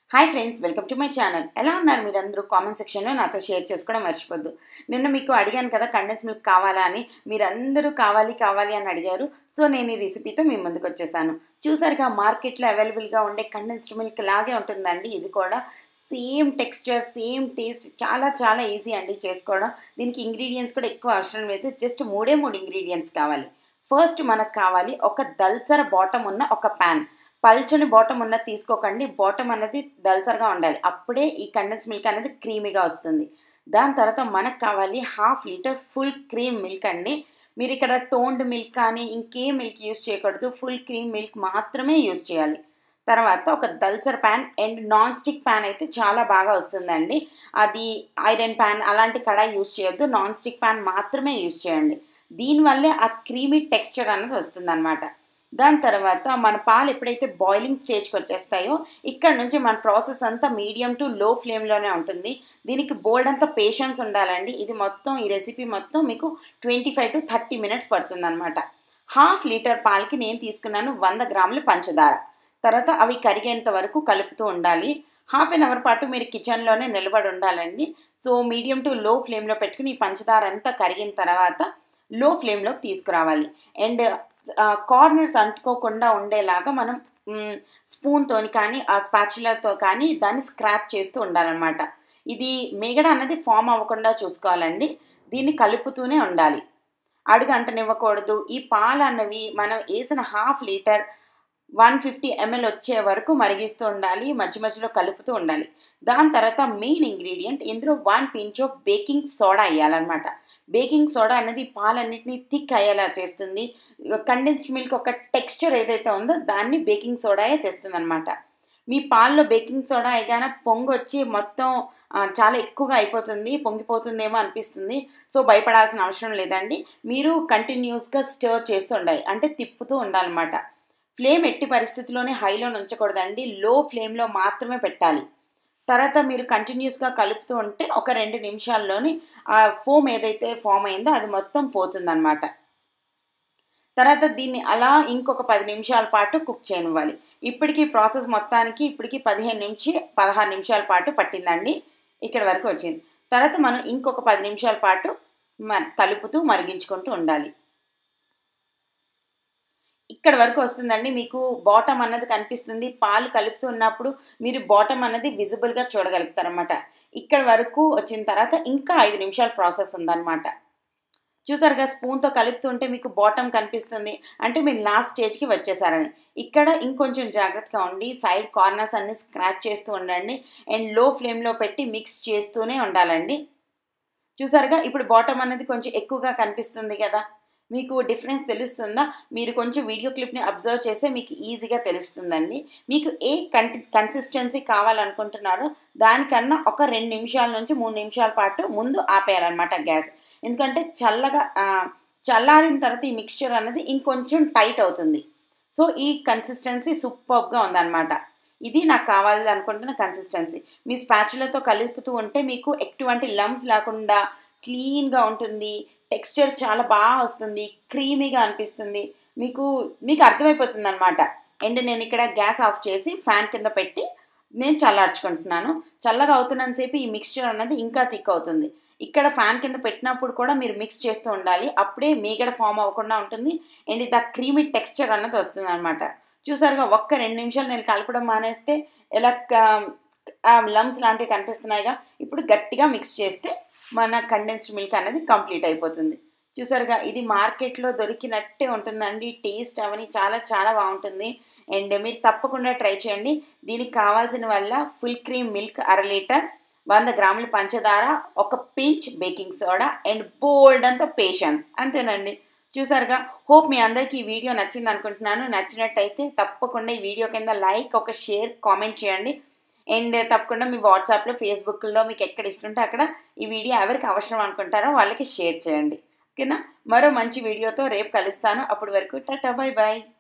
hi friends welcome to my channel ఎలా ఉన్నారు మీరందరూ కామెంట్ సెక్షన్లో నాతో షేర్ చేసుకోవడం మర్చిపోద్దు నిన్న మీకు అడిగాను కదా కండెన్స్ మిల్క్ కావాలా అని మీరందరూ కావాలి కావాలి అని అడిగారు సో నేను ఈ రెసిపీతో మీ ముందుకు వచ్చేసాను చూసారుగా మార్కెట్లో అవైలబుల్గా ఉండే కండెన్స్డ్ మిల్క్ లాగే ఉంటుందండి ఇది కూడా సేమ్ టెక్స్చర్ సేమ్ టేస్ట్ చాలా చాలా ఈజీ అండి చేసుకోవడం దీనికి ఇంగ్రీడియంట్స్ కూడా ఎక్కువ అవసరం లేదు జస్ట్ మూడే మూడు ఇంగ్రీడియంట్స్ కావాలి ఫస్ట్ మనకు కావాలి ఒక దల్సర బాటమ్ ఉన్న ఒక ప్యాన్ పల్చని బాటమ్ ఉన్నది తీసుకోకండి బాటమ్ అనేది దల్సర్గా ఉండాలి అప్పుడే ఈ కండెన్స్ మిల్క్ అనేది క్రీమీగా వస్తుంది దాని తర్వాత మనకు కావాలి half litre full cream milk అండి మీరు ఇక్కడ టోన్డ్ మిల్క్ కానీ ఇంకే మిల్క్ యూస్ చేయకూడదు ఫుల్ క్రీమ్ మిల్క్ మాత్రమే యూస్ చేయాలి తర్వాత ఒక దల్సర్ pan and non stick pan అయితే చాలా బాగా వస్తుందండి అది ఐరన్ ప్యాన్ అలాంటి కడాయి యూస్ చేయొద్దు నాన్ స్టిక్ ప్యాన్ మాత్రమే యూస్ చేయండి దీనివల్లే ఆ క్రీమీ టెక్స్చర్ అనేది వస్తుందన్నమాట దాని తర్వాత మన పాలు ఎప్పుడైతే బాయిలింగ్ స్టేజ్కి వచ్చేస్తాయో ఇక్కడ నుంచి మన ప్రాసెస్ అంతా మీడియం టు లో ఫ్లేమ్లోనే ఉంటుంది దీనికి బోల్డ్ అంతా పేషెన్స్ ఉండాలండి ఇది మొత్తం ఈ రెసిపీ మొత్తం మీకు twenty five to thirty minutes పడుతుందన్నమాట హాఫ్ లీటర్ పాలకి నేను తీసుకున్నాను వంద గ్రాముల పంచదార తర్వాత అవి కరిగేంత వరకు కలుపుతూ ఉండాలి హాఫ్ అన్ అవర్ పాటు మీరు కిచెన్లోనే నిలబడి ఉండాలండి సో మీడియం టు లో ఫ్లేమ్లో పెట్టుకుని ఈ పంచదార అంతా కరిగిన తర్వాత లో ఫ్లేమ్లోకి తీసుకురావాలి అండ్ కార్నర్స్ అంటుకోకుండా ఉండేలాగా మనం స్పూన్తో కానీ ఆ స్పాచులతో కానీ దాన్ని స్క్రాప్ చేస్తూ ఉండాలన్నమాట ఇది మిగడ అన్నది ఫామ్ అవ్వకుండా చూసుకోవాలండి దీన్ని కలుపుతూనే ఉండాలి అడుగు అంటనివ్వకూడదు ఈ పాలు అన్నవి మనం వేసిన half litre one fifty ML వచ్చే వరకు మరిగిస్తూ ఉండాలి మధ్య మధ్యలో కలుపుతూ ఉండాలి దాని తర్వాత మెయిన్ ఇంగ్రీడియంట్ ఇందులో one pinch of baking soda వేయాలన్నమాట బేకింగ్ సోడా అనేది పాలన్నింటినీ థిక్ అయ్యేలా చేస్తుంది కండెన్స్డ్ మిల్క్ ఒక టెక్స్చర్ ఏదైతే ఉందో దాన్ని బేకింగ్ సోడాయే తెస్తుందన్నమాట మీ పాల్లో బేకింగ్ సోడా ఏదైనా పొంగి వచ్చి మొత్తం చాలా ఎక్కువగా అయిపోతుంది పొంగిపోతుందేమో అనిపిస్తుంది సో భయపడాల్సిన అవసరం లేదండి మీరు కంటిన్యూస్గా స్టర్ చేస్తూ ఉండాలి అంటే తిప్పుతూ ఉండాలన్నమాట ఫ్లేమ్ ఎట్టి పరిస్థితుల్లోనే హైలో ఉంచకూడదండి లో ఫ్లేమ్లో మాత్రమే పెట్టాలి తర్వాత మీరు కంటిన్యూస్గా కలుపుతూ ఉంటే ఒక రెండు నిమిషాల్లోని ఆ ఫోమ్ ఏదైతే ఫామ్ అయిందో అది మొత్తం పోతుందన్నమాట తర్వాత దీన్ని అలా ఇంకొక పది నిమిషాల పాటు కుక్ చేయనివ్వాలి ఇప్పటికీ ప్రాసెస్ మొత్తానికి ఇప్పటికి పదిహేను నుంచి పదహారు నిమిషాల పాటు పట్టిందండి ఇక్కడ వరకు వచ్చింది తర్వాత మనం ఇంకొక పది నిమిషాల పాటు కలుపుతూ మరిగించుకుంటూ ఉండాలి ఇక్కడ వరకు వస్తుందండి మీకు బాటమ్ అన్నది కనిపిస్తుంది పాలు కలుపుతూ ఉన్నప్పుడు మీరు బాటమ్ అన్నది విజిబుల్గా చూడగలుగుతారనమాట ఇక్కడ వరకు వచ్చిన తర్వాత ఇంకా ఐదు నిమిషాల ప్రాసెస్ ఉందన్నమాట చూసారుగా స్పూన్తో కలుపుతుంటే మీకు బాటమ్ కనిపిస్తుంది అంటే మీరు లాస్ట్ స్టేజ్కి వచ్చేసారని ఇక్కడ ఇంకొంచెం జాగ్రత్తగా ఉండి సైడ్ కార్నర్స్ అన్ని స్క్రాచ్ చేస్తూ ఉండండి అండ్ లో ఫ్లేమ్లో పెట్టి మిక్స్ చేస్తూనే ఉండాలండి చూసారుగా ఇప్పుడు బాటమ్ అనేది కొంచెం ఎక్కువగా కనిపిస్తుంది కదా మీకు డిఫరెన్స్ తెలుస్తుందా మీరు కొంచెం వీడియో క్లిప్ని అబ్జర్వ్ చేస్తే మీకు ఈజీగా తెలుస్తుందండి మీకు ఏ కంటి కన్సిస్టెన్సీ కావాలనుకుంటున్నారో దానికన్నా ఒక రెండు నిమిషాల నుంచి మూడు నిమిషాల పాటు ముందు ఆపేయాలన్నమాట గ్యాస్ ఎందుకంటే చల్లగా చల్లారిన తర్వాత ఈ మిక్స్చర్ అనేది ఇంకొంచెం టైట్ అవుతుంది సో ఈ కన్సిస్టెన్సీ సూపర్గా ఉందన్నమాట ఇది నాకు కావాలి అనుకుంటున్న కన్సిస్టెన్సీ మీ స్పాచులతో కలుపుతూ ఉంటే మీకు ఎటువంటి లమ్స్ లేకుండా క్లీన్గా ఉంటుంది టెక్స్చర్ చాలా బాగా వస్తుంది క్రీమీగా అనిపిస్తుంది మీకు మీకు అర్థమైపోతుంది అనమాట అండ్ నేను ఇక్కడ గ్యాస్ ఆఫ్ చేసి ఫ్యాన్ కింద పెట్టి నేను చల్లార్చుకుంటున్నాను చల్లగా అవుతున్నంతసేపు ఈ మిక్స్చర్ అన్నది ఇంకా థిక్ అవుతుంది ఇక్కడ ఫ్యాన్ కింద పెట్టినప్పుడు కూడా మీరు మిక్స్ చేస్తూ ఉండాలి అప్పుడే మీగడ ఫామ్ అవ్వకుండా ఉంటుంది అండ్ ఇది ఆ క్రీమీ టెక్స్చర్ అన్నది వస్తుంది అనమాట చూసారుగా ఒక్క రెండు నిమిషాలు నేను కలపడం మానేస్తే ఎలా లమ్స్ లాంటివి కనిపిస్తున్నాయిగా ఇప్పుడు గట్టిగా మిక్స్ చేస్తే మన కండెన్స్డ్ మిల్క్ అనేది కంప్లీట్ అయిపోతుంది చూసారుగా ఇది మార్కెట్లో దొరికినట్టే ఉంటుందండి టేస్ట్ అవని చాలా చాలా బాగుంటుంది అండ్ మీరు తప్పకుండా ట్రై చేయండి దీనికి కావాల్సిన వల్ల ఫుల్ క్రీమ్ మిల్క్ అర లీటర్ వంద గ్రాముల పంచదార ఒక పించ్ బేకింగ్ సోడా అండ్ బోల్డ్ అంత పేషెన్స్ అంతేనండి చూసారుగా హోప్ మీ అందరికీ ఈ వీడియో నచ్చింది అనుకుంటున్నాను నచ్చినట్టయితే తప్పకుండా ఈ వీడియో కింద లైక్ ఒక షేర్ కామెంట్ చేయండి అండ్ తప్పకుండా మీ వాట్సాప్లో ఫేస్బుక్లో మీకు ఎక్కడ ఇస్తుంటే అక్కడ ఈ వీడియో ఎవరికి అవసరం అనుకుంటారో వాళ్ళకి షేర్ చేయండి ఓకేనా మరో మంచి వీడియోతో రేపు కలుస్తాను అప్పటి వరకు టాటా బాయ్ బాయ్